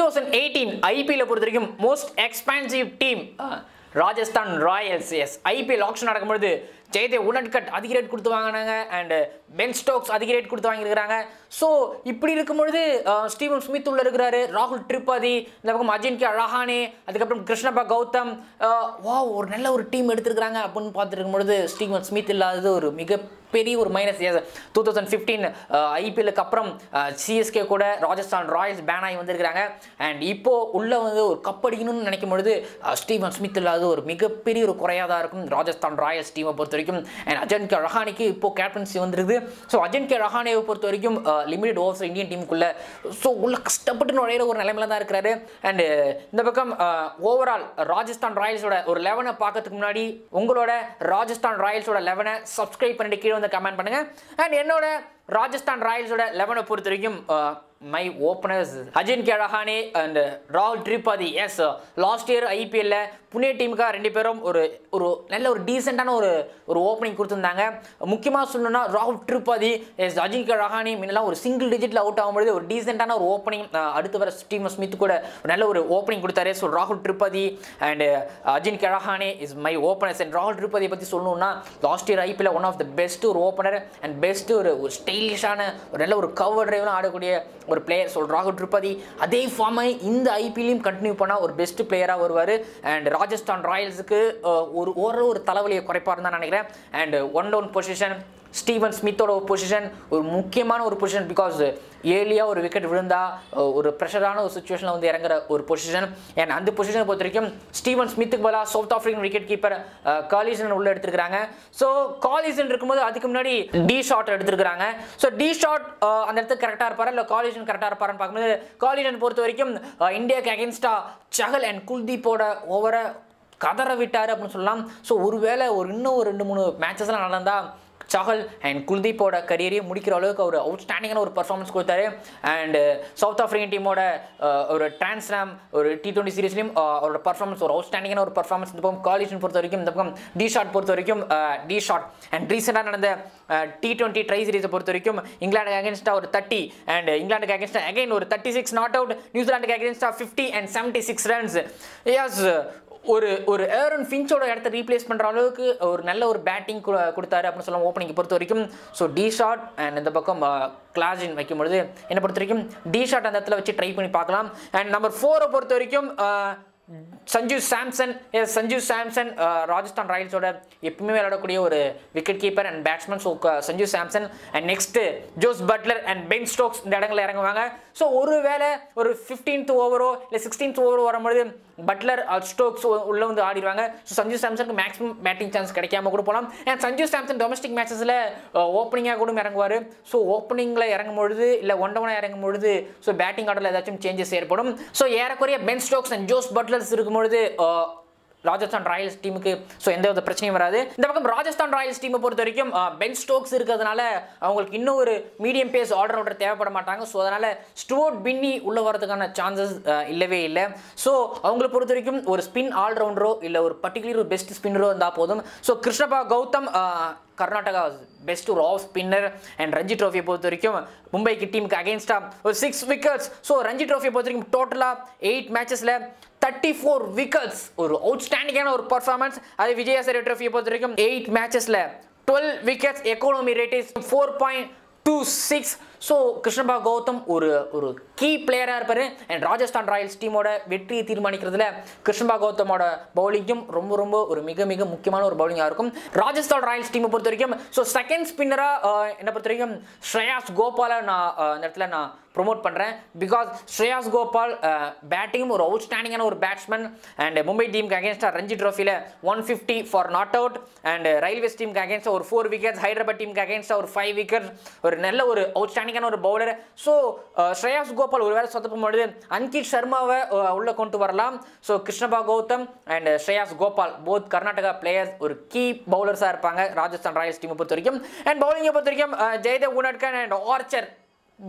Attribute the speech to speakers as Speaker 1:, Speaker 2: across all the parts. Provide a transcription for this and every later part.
Speaker 1: Thousand eighteen IPL பொறுத்த வரைக்கும் most expensive team Rajasthan Royals is IPL auction நடக்கும்பொழுது ஜெயதேவ் உடன்கட் அதிக ரேட் கொடுத்து வாங்கினாங்க அண்ட் பென் ஸ்டோக்ஸ் அதிக ரேட் கொடுத்து வாங்கியிருக்கிறாங்க ஸோ இப்படி இருக்கும்பொழுது அஹ், ஸ்டீவன் ஸ்மித் உள்ள இருக்கிறாரு ராகுல் திரிபாதி இந்த பக்கம் அஜின்கே ரஹானே அதுக்கப்புறம் கிருஷ்ணப்பா கௌதம் வா ஒரு நல்ல ஒரு டீம் எடுத்திருக்கிறாங்க அப்படின்னு பார்த்துருக்கும் பொழுது ஸ்டீவன் ஸ்மித் இல்லாதது ஒரு மிகப்பெரிய ஒரு மைனஸ் டூ தௌசண்ட் ஃபிஃப்டீன் ஐபிஎல்லுக்கு அப்புறம் சிஎஸ்கே கூட ராஜஸ்தான் ராயல்ஸ் பேன் ஆகி வந்திருக்கிறாங்க அண்ட் இப்போ உள்ள வந்து ஒரு கப் அடிக்கணும்னு நினைக்கும் பொழுது அஹ், ஸ்டீவன் ஸ்மித் இல்லாத ஒரு மிகப்பெரிய ஒரு குறையாக தான் இருக்கும் ராஜஸ்தான் ராயல்ஸ் டீமை பொறுத்த வரைக்கும் அண்ட் அஜன் கே ரஹானிக்கு இப்போ கேப்டன்சி வந்துருது ஸோ அஜன் கே ரஹானேவை பொறுத்த வரைக்கும் லிமிடெட் ஓவர்ஸ் இந்தியன் டீமுக்குள்ள ஸோ உள்ள கஷ்டப்பட்டு நுழையிற ஒரு நிலைமையில தான் இருக்கிறாரு அண்ட் இந்த பக்கம் ஓவரால் ராஜஸ்தான் ராயல்ஸோட ஒரு லெவனை பார்க்கறதுக்கு முன்னாடி உங்களோட ராஜஸ்தான் ராயல்ஸோட லெவனை சப்ஸ்கிரைப் பண்ணிட்டு கீழே வந்து கமெண்ட் பண்ணுங்க அண்ட் என்னோட ராஜஸ்தான் ராயல்ஸோட லெவனை பொறுத்த வரைக்கும் my openers Ajinkya Rahane and ராகுல் திரிபாதி எஸ் லாஸ்ட் இயர் ஐபிஎல்ல புனே டீமுக்காக ரெண்டு பேரும் ஒரு ஒரு நல்ல ஒரு டீசெண்டான ஒரு ஒரு ஓப்பனிங் கொடுத்துருந்தாங்க முக்கியமாக சொல்லணும்னா ராகுல் திரிபாதி எஸ் அஜின் கே ரஹானே முன்னெல்லாம் ஒரு சிங்கிள் டிஜிட்டில் அவுட் ஆகும்பொழுது ஒரு டீசெண்டான ஒரு ஓப்பனிங் அடுத்து வர ஸ்டீவன் ஸ்மித் கூட ஒரு நல்ல ஒரு ஓப்பனிங் கொடுத்தாரு ஸோ ராகுல் Tripathi and Ajin Ajinkya Rahane is my openers and ராகுல் திரிபாதியை பற்றி சொல்லணும்னா last year IPL one of the best ஒரு ஓப்பனர் அண்ட் பெஸ்ட் ஒரு ஒரு ஸ்டைலிஷான ஒரு நல்ல ஒரு கவர் டிரைவ்லாம் ஆடக்கூடிய ஒரு பிளேயர் சொல் ராகுல் திரிபாதி அதே ஃபார்மை இந்த ஐபிஎல்லையும் கண்டினியூ பண்ணால் ஒரு பெஸ்ட் பிளேயராக வருவார் அண்ட் ராஜஸ்தான் ராயல்ஸுக்கு ஒரு ஒரு ஒரு தலைவலியை குறைப்பாருன்னு தான் நினைக்கிறேன் and one down position Steven ஸ்மித்தோட பொசிஷன் ஒரு முக்கியமான ஒரு பொசிஷன் பிகாஸ் ஏர்லியாக ஒரு விக்கெட் விழுந்தா அஹ், ஒரு ப்ரெஷரான ஒரு சுச்சுவேஷனில் வந்து இறங்குற ஒரு பொசிஷன் அண்ட் அந்த பொசிஷனை பொறுத்த வரைக்கும் ஸ்டீவன் ஸ்மித்துக்கு பதிலாக South African wicket keeper Klaasen உள்ள எடுத்திருக்காங்க ஸோ காலிசன் இருக்கும்போது அதுக்கு முன்னாடி டி ஷாட் எடுத்திருக்காங்க ஸோ டி ஷாட் அந்த இடத்துக்கு கரெக்டாக இருப்பாரா இல்லை காலிசன் கரெக்டாக இருப்பாரான்னு பார்க்கும்போது காலிசன் பொறுத்த வரைக்கும் அஹ், இந்தியாவுக்கு அகேன்ஸ்டா சஹல் அண்ட் குல்தீப்போட ஓவரை கதற விட்டார் அப்படின்னு சொல்லலாம் ஸோ ஒருவேளை ஒரு இன்னும் ஒரு ரெண்டு மூணு மேட்சஸ்லாம் நடந்தா சஹல் அண்ட் குல்தீப்போட கரியரையும் முடிக்கிற அளவுக்கு அவர் அவுட்ஸ்டாண்டிங்கான ஒரு பர்ஃபார்மன்ஸ் கொடுத்தாரு அண்ட் சவுத் ஆஃப்ரிக்கன் டீமோட ஒரு டிரான்ஸ்லாம் ஒரு டி டுவெண்ட்டி சீரீஸ்லையும் அவரோட பர்ஃபார்மன்ஸ் ஒரு அவுட்ஸ்டாண்டிங்கான ஒரு பர்ஃபார்மன்ஸ் இந்த பக்கம் காலிஷன் பொறுத்த வரைக்கும் இந்த பக்கம் டி ஷாட் பொறுத்த வரைக்கும் டி ஷாட் அண்ட் ரீசெண்டாக நடந்த டி டுவெண்ட்டி ட்ரை சீரீஸை பொறுத்த வரைக்கும் இங்கிலாந்துக்கு அகேன்ஸ்டாக ஒரு தேர்ட்டி அண்ட் இங்கிலாந்துக்கு அகேன்ஸ்டாக அகைன் ஒரு தேர்ட்டி சிக்ஸ் நாட் அவுட் நியூசிலாந்துக்கு அகேன்ஸ்டாக fifty and seventy six runs is ஒரு ஒரு ஏரன் ஃபின்ச்சோட இடத்த ரீப்ளேஸ் பண்ணுற அளவுக்கு ஒரு நல்ல ஒரு பேட்டிங் கொடுத்தாரு அப்படின்னு சொல்லலாம் ஓப்பனிங் பொறுத்த வரைக்கும் ஸோ டி ஷாட் அண்ட் இந்த பக்கம் கிளாஜின் வைக்கும் பொழுது என்னை பொறுத்த வரைக்கும் டி ஷாட் அந்த இடத்துல வச்சு ட்ரை பண்ணி பார்க்கலாம் அண்ட் நம்பர் ஃபோரை பொறுத்த வரைக்கும் uh, Sanju Samson is Sanju Samson uh, Rajasthan ராயல்ஸோட எப்பவுமே விளையாடக்கூடிய ஒரு wicket keeper and batsman so Sanju Samson and next Jos Buttler and Ben Stokes இந்த இடங்களில் இறங்குவாங்க ஸோ ஒரு வேளை ஒரு ஃபிஃப்டீன்த் ஓவரோ இல்லை சிக்ஸ்டீன்த் ஓவரோ வரும்பொழுது பட்லர் ஸ்டோக்ஸ் உள்ள வந்து ஆடிடுவாங்க ஸோ சஞ்சு சாம்சனுக்கு மேக்ஸிமம் பேட்டிங் சான்ஸ் கிடைக்காம கூட போகலாம் அண்ட் சஞ்சு சாம்சன் டொமஸ்டிக் மேட்சஸில் ஓப்பனிங்காக கூட இறங்குவார் ஸோ ஓப்பனிங்கில் இறங்கும் பொழுது இல்லை ஒன் டவுனாக இறங்கும் பொழுது ஸோ பேட்டிங் ஆர்டரில் ஏதாச்சும் சேஞ்சஸ் ஏற்படும் ஸோ ஏறக்குறைய Ben Stokes and Jos Buttlers இருக்கும் பொழுது அஹ், ராஜஸ்தான் ராயல்ஸ் டீமுக்கு ஸோ எந்த வித பிரச்சனையும் வராது இந்த பக்கம் ராஜஸ்தான் ராயல்ஸ் டீமை பொறுத்த வரைக்கும் அஹ், பென் ஸ்டோக்ஸ் இருக்கிறதுனால அவங்களுக்கு இன்னும் ஒரு மீடியம் பேஸ் ஆர்டர் ஆர்டர் தேவைப்பட மாட்டாங்க ஸோ அதனால் ஸ்டுவர்ட் பின்னி உள்ள வரதுக்கான சான்சஸ் இல்லவே இல்லை ஸோ அவங்களை பொறுத்த வரைக்கும் ஒரு ஸ்பின் ஆல்ரவுண்டரோ இல்லை ஒரு பர்டிகுலர் ஒரு பெஸ்ட் ஸ்பின்னரோ இருந்தால் போதும் so Krishnappa Gowtham uh, Karnataka best ஒரு ஆஃப் ஸ்பின்னர் அண்ட் ரஞ்சி ட்ரோஃபியை பொறுத்த வரைக்கும் மும்பைக்கு டீமுக்கு அகேன்ஸ்டாக ஒரு சிக்ஸ் விக்கெட்ஸ் ஸோ ரஞ்சி ட்ரோஃபியை பொறுத்த வரைக்கும் டோட்டலாக எயிட் மேட்சஸில் தேர்ட்டி ஃபோர் விக்கெட்ஸ் ஒரு அவுட்ஸ்டாண்டிங்கான ஒரு பர்ஃபார்மன்ஸ் அதே விஜயாசரி ட்ரோஃபியை பொறுத்த வரைக்கும் எயிட் மேட்சஸில் twelve wickets economy rate is four point two six so Krishnappa Gowtham ஒரு ஒரு கீ பிளேயராக இருப்பார் அண்ட் ராஜஸ்தான் ராயல்ஸ் டீமோட வெற்றியை தீர்மானிக்கிறதுல கிருஷ்ணபா கௌதமோட பவுலிங்கும் ரொம்ப ரொம்ப ஒரு மிக மிக முக்கியமான ஒரு பவுலிங்காக இருக்கும் ராஜஸ்தான் ராயல்ஸ் டீமை பொறுத்த வரைக்கும் ஸோ செகண்ட் ஸ்பின்னராக என்னை பொறுத்த வரைக்கும் ஸ்ரேயாஸ் கோபாலை நான் அஹ், இந்த இடத்துல நான் ப்ரொமோட் பண்ணுறேன் பிகாஸ் ஸ்ரேயாஸ் கோபால் பேட்டிங்கும் ஒரு அவுட்ஸ்டாண்டிங்கான ஒரு பேட்ஸ்மேன் அண்ட் மும்பை டீமுக்கு அகேன்ஸ்டாக ரஞ்சி ட்ரோஃபியில் one fifty four not out and Railways டீமுக்கு அகேன்ஸ்டாக ஒரு ஃபோர் விக்கெட்ஸ் ஹைதராபாத் டீமுக்கு அகேன்ஸ்டாக ஒரு ஃபைவ் விக்கெட்ஸ் ஒரு நல்ல ஒரு அவுட்ஸ்டாண்டிங்கான ஒரு பவுலர் ஸோ ஸ்ரேயாஸ் கோபால் ஒரு வேளை சொத்தப்பும் பொழுது அன்கிட் சர்மாவை அஹ், உள்ள கொண்டு வரலாம் so Krishnappa Gowtham and Shreyas Gopal both Karnataka players ஒரு கீ பவுலர்ஸாக இருப்பாங்க ராஜஸ்தான் ராயல்ஸ் டீமை பொறுத்த வரைக்கும் அண்ட் பவுலிங்கை பொறுத்த வரைக்கும் uh, Jaydev Unadkat and Archer both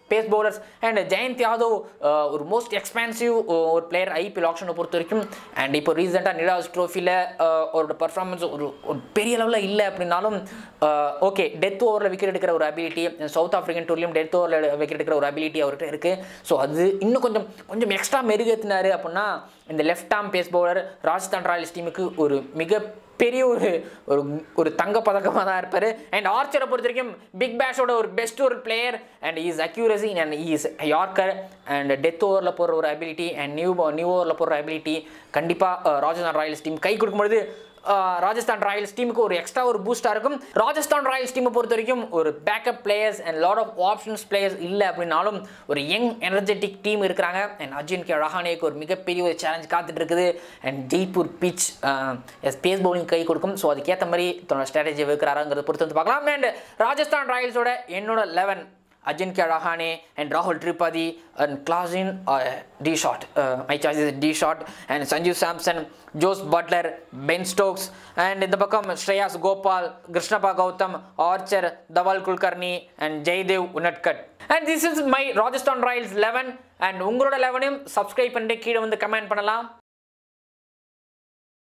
Speaker 1: pace bowlers and Jayant Yadav uh, ஒரு மோஸ்ட் எக்ஸ்பென்சிவ் ஒரு பிளேயர் ஐபிஎல் ஆப்ஷனை பொறுத்த வரைக்கும் அண்ட் இப்போ ரீசெண்டாக நிராஜ் ட்ரோஃபியில் அவரோட பர்ஃபார்மன்ஸ் ஒரு ஒரு பெரிய லெவலில் இல்லை அப்படின்னாலும் ஓகே டெத் ஓவரில் விக்கெட் எடுக்கிற ஒரு அபிலிட்டி சவுத் ஆஃப்ரிக்கன் டூர்லையும் டெத் ஓவரில் விக்கெட் எடுக்கிற ஒரு அபிலிட்டி அவர்கிட்ட இருக்குது ஸோ அது இன்னும் கொஞ்சம் கொஞ்சம் எக்ஸ்ட்ரா மெருகேற்றினாரு அப்படின்னா இந்த left arm pace bowler Rajasthan Royals டீமுக்கு ஒரு மிக பெரிய ஒரு ஒரு ஒரு தங்க பதக்கமாக தான் இருப்பார் அண்ட் ஆர்ச்சரை பொறுத்த வரைக்கும் பிக் பேஷோட ஒரு பெஸ்ட் ஒரு player and is accuracy and is yorker and death ஓவரில் போடுற ஒரு அபிலிட்டி அண்ட் நியூ நியூ ஓவரில் போடுற அபிலிட்டி கண்டிப்பாக ராஜஸ்தான் ராயல்ஸ் டீம் கை கொடுக்கும்பொழுது ஆஹ், ராஜஸ்தான் ராயல்ஸ் டீமுக்கு ஒரு எக்ஸ்ட்ரா ஒரு பூஸ்டாக இருக்கும் ராஜஸ்தான் ராயல்ஸ் டீமை பொறுத்த வரைக்கும் ஒரு backup players and lot of options players இல்லை அப்படின்னாலும் ஒரு யங் எனர்ஜெட்டிக் டீம் இருக்கிறாங்க அண்ட் அர்ஜுன் கே ரஹானேக்கு ஒரு மிகப்பெரிய ஒரு சேலஞ்ச் காத்துட்டு இருக்குது and Jaipur pitch pace bowling கை கொடுக்கும் ஸோ அதுக்கேற்ற மாதிரி தன்னோட ஸ்ட்ராட்டஜி வைக்கிறாருங்கிறத பொறுத்து வந்து பார்க்கலாம் அண்ட் ராஜஸ்தான் ராயல்ஸோட என்னோட eleven Ajinkya Rahane and Rahul Tripathi and Klasin uh, D shot. Uh, my choice is D shot and Sanju Samson, Jose Butler, Ben Stokes and in the பக்கம் Shreyas Gopal, Krishnappa Gautam, Archer, Dhaval Kulkarni and Jaydev Unadkat. And this is my Rajasthan Royals 11 and உங்களோட 11 subscribe பண்ணிட்டு கீழே வந்து comment பண்ணலாம்